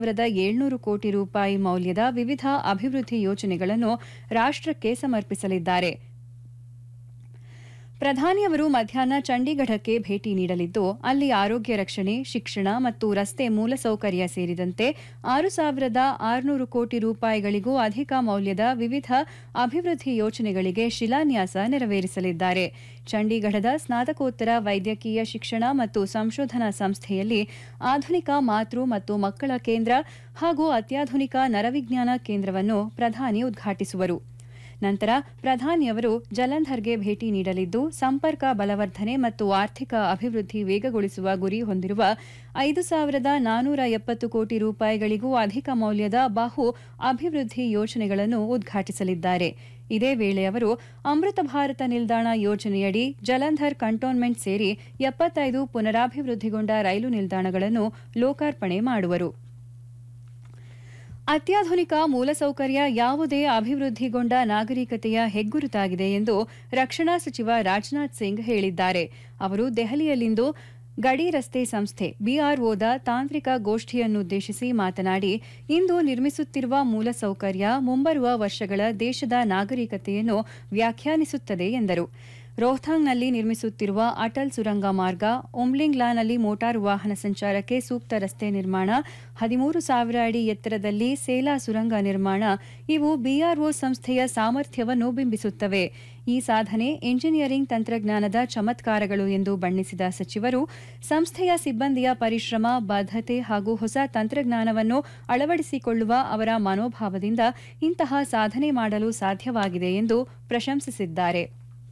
ಸಾವಿರದ ಏಳ್ನೂರು ಕೋಟಿ ರೂಪಾಯಿ ಮೌಲ್ಯದ ವಿವಿಧ ಅಭಿವೃದ್ಧಿ ಯೋಜನೆಗಳನ್ನು ರಾಷ್ಟ್ರಕ್ಕೆ ಸಮರ್ಪಿಸಲಿದ್ದಾರೆ ಪ್ರಧಾನಿಯವರು ಮಧ್ಯಾಹ್ನ ಚಂಡೀಗಢಕ್ಕೆ ಭೇಟಿ ನೀಡಲಿದ್ದು ಅಲ್ಲಿ ಆರೋಗ್ಯ ರಕ್ಷಣೆ ಶಿಕ್ಷಣ ಮತ್ತು ರಸ್ತೆ ಮೂಲಸೌಕರ್ಯ ಸೇರಿದಂತೆ ಆರು ಸಾವಿರದ ಆರುನೂರು ಕೋಟಿ ರೂಪಾಯಿಗಳಿಗೂ ಅಧಿಕ ಮೌಲ್ಯದ ವಿವಿಧ ಅಭಿವೃದ್ಧಿ ಯೋಜನೆಗಳಿಗೆ ಶಿಲಾನ್ಯಾಸ ನೆರವೇರಿಸಲಿದ್ದಾರೆ ಚಂಡೀಗಢದ ಸ್ನಾತಕೋತ್ತರ ವೈದ್ಯಕೀಯ ಶಿಕ್ಷಣ ಮತ್ತು ಸಂಶೋಧನಾ ಸಂಸ್ಥೆಯಲ್ಲಿ ಆಧುನಿಕ ಮಾತೃ ಮತ್ತು ಮಕ್ಕಳ ಕೇಂದ್ರ ಹಾಗೂ ಅತ್ಯಾಧುನಿಕ ನರವಿಜ್ಞಾನ ಕೇಂದ್ರವನ್ನು ಪ್ರಧಾನಿ ಉದ್ಘಾಟಿಸುವರು ನಂತರ ಪ್ರಧಾನಿಯವರು ಜಲಂಧರ್ಗೆ ಭೇಟಿ ನೀಡಲಿದ್ದು ಸಂಪರ್ಕ ಬಲವರ್ಧನೆ ಮತ್ತು ಆರ್ಥಿಕ ಅಭಿವೃದ್ಧಿ ವೇಗಗೊಳಿಸುವ ಗುರಿ ಹೊಂದಿರುವ ಐದು ಸಾವಿರದ ನಾನೂರ ಎಪ್ಪತ್ತು ಕೋಟಿ ರೂಪಾಯಿಗಳಿಗೂ ಅಧಿಕ ಮೌಲ್ಯದ ಬಹು ಅಭಿವೃದ್ಧಿ ಯೋಜನೆಗಳನ್ನು ಉದ್ಘಾಟಿಸಲಿದ್ದಾರೆ ಇದೇ ವೇಳೆ ಅವರು ಅಮೃತ ಭಾರತ ನಿಲ್ದಾಣ ಯೋಜನೆಯಡಿ ಜಲಂಧರ್ ಕಂಟೋನ್ಮೆಂಟ್ ಸೇರಿ ಎಪ್ಪತ್ತೈದು ಪುನರಾಭಿವೃದ್ಧಿಗೊಂಡ ರೈಲು ನಿಲ್ದಾಣಗಳನ್ನು ಲೋಕಾರ್ಪಣೆ ಮಾಡುವರು ಅತ್ಯಾಧುನಿಕ ಮೂಲಸೌಕರ್ಯ ಯಾವುದೇ ಅಭಿವೃದ್ಧಿಗೊಂಡ ನಾಗರಿಕತೆಯ ಹೆಗ್ಗುರುತಾಗಿದೆ ಎಂದು ರಕ್ಷಣಾ ಸಚಿವ ರಾಜನಾಥ್ ಸಿಂಗ್ ಹೇಳಿದ್ದಾರೆ ಅವರು ದೆಹಲಿಯಲ್ಲಿಂದು ಗಡಿ ರಸ್ತೆ ಸಂಸ್ಥೆ ಬಿಆರ್ಒದ ತಾಂತ್ರಿಕ ಗೋಷ್ಠಿಯನ್ನುದ್ದೇಶಿಸಿ ಮಾತನಾಡಿ ಇಂದು ನಿರ್ಮಿಸುತ್ತಿರುವ ಮೂಲಸೌಕರ್ಯ ಮುಂಬರುವ ವರ್ಷಗಳ ದೇಶದ ನಾಗರಿಕತೆಯನ್ನು ವ್ಯಾಖ್ಯಾನಿಸುತ್ತದೆ ಎಂದರು ರೋಹ್ತಾಂಗ್ನಲ್ಲಿ ನಿರ್ಮಿಸುತ್ತಿರುವ ಅಟಲ್ ಸುರಂಗ ಮಾರ್ಗ ಉಮ್ಲಿಂಗ್ಲಾನಲ್ಲಿ ಮೋಟಾರು ವಾಹನ ಸಂಚಾರಕ್ಕೆ ಸೂಕ್ತ ರಸ್ತೆ ನಿರ್ಮಾಣ ಹದಿಮೂರು ಸಾವಿರ ಅಡಿ ಎತ್ತರದಲ್ಲಿ ಸೇಲಾ ಸುರಂಗ ನಿರ್ಮಾಣ ಇವು ಬಿಆರ್ಒ ಸಂಸ್ಥೆಯ ಸಾಮರ್ಥ್ಯವನ್ನು ಬಿಂಬಿಸುತ್ತವೆ ಈ ಸಾಧನೆ ಎಂಜಿನಿಯರಿಂಗ್ ತಂತ್ರಜ್ಞಾನದ ಚಮತ್ಕಾರಗಳು ಎಂದು ಬಣ್ಣಿಸಿದ ಸಚಿವರು ಸಂಸ್ಥೆಯ ಸಿಬ್ಬಂದಿಯ ಪರಿಶ್ರಮ ಬದ್ಧತೆ ಹಾಗೂ ಹೊಸ ತಂತ್ರಜ್ಞಾನವನ್ನು ಅಳವಡಿಸಿಕೊಳ್ಳುವ ಅವರ ಮನೋಭಾವದಿಂದ ಇಂತಹ ಸಾಧನೆ ಮಾಡಲು ಸಾಧ್ಯವಾಗಿದೆ ಎಂದು ಪ್ರಶಂಸಿಸಿದ್ದಾರೆ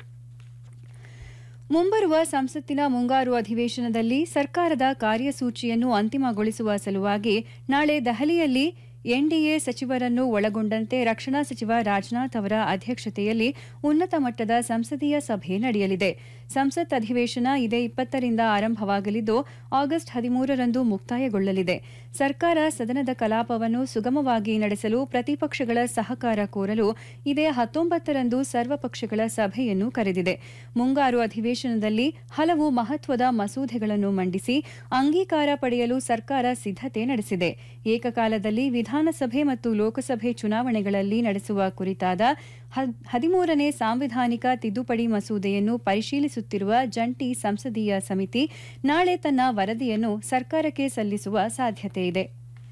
ಮುಂಬರುವ ಸಂಸತ್ತಿನ ಮುಂಗಾರು ಅಧಿವೇಶನದಲ್ಲಿ ಸರ್ಕಾರದ ಕಾರ್ಯಸೂಚಿಯನ್ನು ಅಂತಿಮಗೊಳಿಸುವ ಸಲುವಾಗಿ ನಾಳೆ ದೆಹಲಿಯಲ್ಲಿ ಎನ್ಡಿಎ ಸಚಿವರನ್ನು ಒಳಗೊಂಡಂತೆ ರಕ್ಷಣಾ ಸಚಿವ ರಾಜನಾಥ್ ಅವರ ಅಧ್ಯಕ್ಷತೆಯಲ್ಲಿ ಉನ್ನತ ಮಟ್ಟದ ಸಂಸದೀಯ ಸಭೆ ನಡೆಯಲಿದೆ ಸಂಸತ್ ಅಧಿವೇಶನ ಇದೇ ಇಪ್ಪತ್ತರಿಂದ ಆರಂಭವಾಗಲಿದ್ದು ಆಗಸ್ಟ್ ಹದಿಮೂರರಂದು ಮುಕ್ತಾಯಗೊಳ್ಳಲಿದೆ ಸರ್ಕಾರ ಸದನದ ಕಲಾಪವನ್ನು ಸುಗಮವಾಗಿ ನಡೆಸಲು ಪ್ರತಿಪಕ್ಷಗಳ ಸಹಕಾರ ಕೋರಲು ಇದೇ ಹತ್ತೊಂಬತ್ತರಂದು ಸರ್ವಪಕ್ಷಗಳ ಸಭೆಯನ್ನು ಕರೆದಿದೆ ಮುಂಗಾರು ಅಧಿವೇಶನದಲ್ಲಿ ಹಲವು ಮಹತ್ವದ ಮಸೂದೆಗಳನ್ನು ಮಂಡಿಸಿ ಅಂಗೀಕಾರ ಪಡೆಯಲು ಸರ್ಕಾರ ಸಿದ್ದತೆ ನಡೆಸಿದೆ ಏಕಕಾಲದಲ್ಲಿ ವಿಧಾನಸಭೆ ಮತ್ತು ಲೋಕಸಭೆ ಚುನಾವಣೆಗಳಲ್ಲಿ ನಡೆಸುವ ಕುರಿತಾದ ಹದಿಮೂರನೇ ಸಾಂವಿಧಾನಿಕ ತಿದ್ದುಪಡಿ ಮಸೂದೆಯನ್ನು ಪರಿಶೀಲಿಸುತ್ತಿರುವ ಜಂಟಿ ಸಂಸದೀಯ ಸಮಿತಿ ನಾಳೆ ತನ್ನ ವರದಿಯನ್ನು ಸರ್ಕಾರಕ್ಕೆ ಸಲ್ಲಿಸುವ ಸಾಧ್ಯತೆಯಿದೆ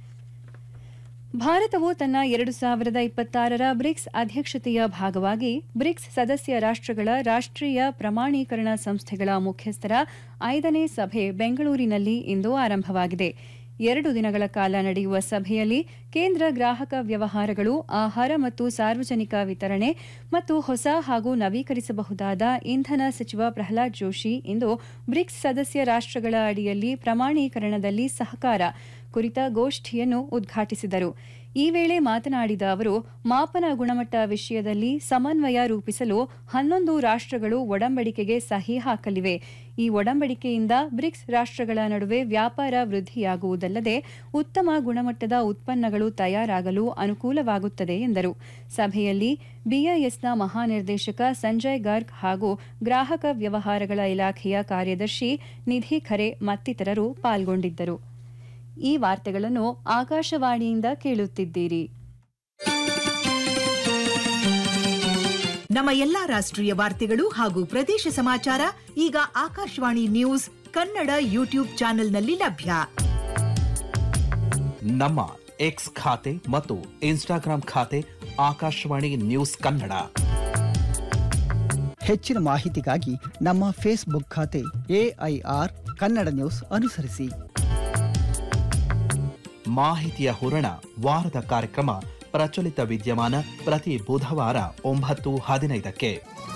ಭಾರತವು ತನ್ನ ಎರಡು ಸಾವಿರದ ಇಪ್ಪತ್ತಾರರ ಬ್ರಿಕ್ಸ್ ಅಧ್ಯಕ್ಷತೆಯ ಭಾಗವಾಗಿ ಬ್ರಿಕ್ಸ್ ಸದಸ್ಯ ರಾಷ್ಟ್ರಗಳ ರಾಷ್ಟ್ರೀಯ ಪ್ರಮಾಣೀಕರಣ ಸಂಸ್ಥೆಗಳ ಮುಖ್ಯಸ್ಥರ ಐದನೇ ಸಭೆ ಬೆಂಗಳೂರಿನಲ್ಲಿ ಇಂದು ಆರಂಭವಾಗಿದೆ ಎರಡು ದಿನಗಳ ಕಾಲ ನಡೆಯುವ ಸಭೆಯಲ್ಲಿ ಕೇಂದ್ರ ಗ್ರಾಹಕ ವ್ಯವಹಾರಗಳು ಆಹಾರ ಮತ್ತು ಸಾರ್ವಜನಿಕ ವಿತರಣೆ ಮತ್ತು ಹೊಸ ಹಾಗೂ ನವೀಕರಿಸಬಹುದಾದ ಇಂಧನ ಸಚಿವ ಪ್ರಹ್ಲಾದ್ ಜೋಶಿ ಇಂದು ಬ್ರಿಕ್ಸ್ ಸದಸ್ಯ ರಾಷ್ಟ್ರಗಳ ಅಡಿಯಲ್ಲಿ ಪ್ರಮಾಣೀಕರಣದಲ್ಲಿ ಸಹಕಾರ ಕುರಿತ ಗೋಷ್ಠಿಯನ್ನು ಉದ್ಘಾಟಿಸಿದರು ಈ ವೇಳೆ ಮಾತನಾಡಿದ ಅವರು ಮಾಪನ ಗುಣಮಟ್ಟ ವಿಷಯದಲ್ಲಿ ಸಮನ್ವಯ ರೂಪಿಸಲು ಹನ್ನೊಂದು ರಾಷ್ಟ್ರಗಳು ಒಡಂಬಡಿಕೆಗೆ ಸಹಿ ಹಾಕಲಿವೆ ಈ ಒಡಂಬಡಿಕೆಯಿಂದ ಬ್ರಿಕ್ಸ್ ರಾಷ್ಟ್ರಗಳ ನಡುವೆ ವ್ಯಾಪಾರ ವೃದ್ಧಿಯಾಗುವುದಲ್ಲದೆ ಉತ್ತಮ ಗುಣಮಟ್ಟದ ಉತ್ಪನ್ನಗಳು ತಯಾರಾಗಲು ಅನುಕೂಲವಾಗುತ್ತದೆ ಎಂದರು ಸಭೆಯಲ್ಲಿ ಬಿಐಎಸ್ನ ಮಹಾನಿರ್ದೇಶಕ ಸಂಜಯ್ ಗರ್ಗ್ ಹಾಗೂ ಗ್ರಾಹಕ ವ್ಯವಹಾರಗಳ ಇಲಾಖೆಯ ಕಾರ್ಯದರ್ಶಿ ನಿಧಿ ಖರೆ ಮತ್ತಿತರರು ಪಾಲ್ಗೊಂಡಿದ್ದರು ಈ ವಾರ್ತೆಗಳನ್ನು ಆಕಾಶವಾಣಿಯಿಂದ ಕೇಳುತ್ತಿದ್ದೀರಿ ನಮ್ಮ ಎಲ್ಲಾ ರಾಷ್ಟ್ರೀಯ ವಾರ್ತೆಗಳು ಹಾಗೂ ಪ್ರದೇಶ ಸಮಾಚಾರ ಈಗ ಆಕಾಶವಾಣಿ ನ್ಯೂಸ್ ಕನ್ನಡ ಯೂಟ್ಯೂಬ್ ಚಾನೆಲ್ನಲ್ಲಿ ಲಭ್ಯ ನಮ್ಮ ಎಕ್ಸ್ ಖಾತೆ ಮತ್ತು ಇನ್ಸ್ಟಾಗ್ರಾಂ ಖಾತೆ ಆಕಾಶವಾಣಿ ನ್ಯೂಸ್ ಕನ್ನಡ ಹೆಚ್ಚಿನ ಮಾಹಿತಿಗಾಗಿ ನಮ್ಮ ಫೇಸ್ಬುಕ್ ಖಾತೆ ಎಐಆರ್ ಕನ್ನಡ ನ್ಯೂಸ್ ಅನುಸರಿಸಿ ಮಾಹಿತಿಯ ಹೂರಣ ವಾರದ ಕಾರ್ಯಕ್ರಮ ಪ್ರಚಲಿತ ವಿದ್ಯಮಾನ ಪ್ರತಿ ಬುಧವಾರ ಒಂಬತ್ತು ಹದಿನೈದಕ್ಕೆ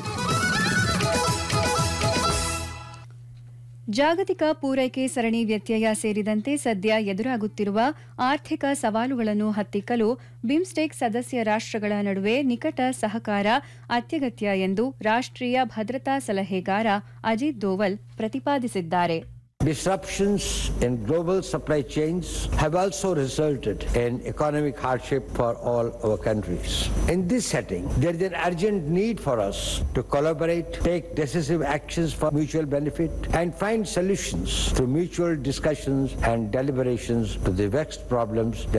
ಜಾಗತಿಕ ಪೂರೈಕೆ ಸರಣಿ ವ್ಯತ್ಯಯ ಸೇರಿದಂತೆ ಸದ್ಯ ಎದುರಾಗುತ್ತಿರುವ ಆರ್ಥಿಕ ಸವಾಲುಗಳನ್ನು ಹತ್ತಿಕ್ಕಲು ಬಿಮ್ಸ್ಟೆಕ್ ಸದಸ್ಯ ರಾಷ್ಟ್ರಗಳ ನಡುವೆ ನಿಕಟ ಸಹಕಾರ ಅತ್ಯಗತ್ಯ ಎಂದು ರಾಷ್ಟ್ರೀಯ ಭದ್ರತಾ ಸಲಹೆಗಾರ ಅಜಿತ್ ದೋವಲ್ ಪ್ರತಿಪಾದಿಸಿದ್ದಾರೆ Disruptions in global supply chains have also resulted in economic hardship for all our countries. In this setting, there is an urgent need for us to collaborate, take decisive actions for mutual benefit, and find solutions through mutual discussions and deliberations to the vexed problems that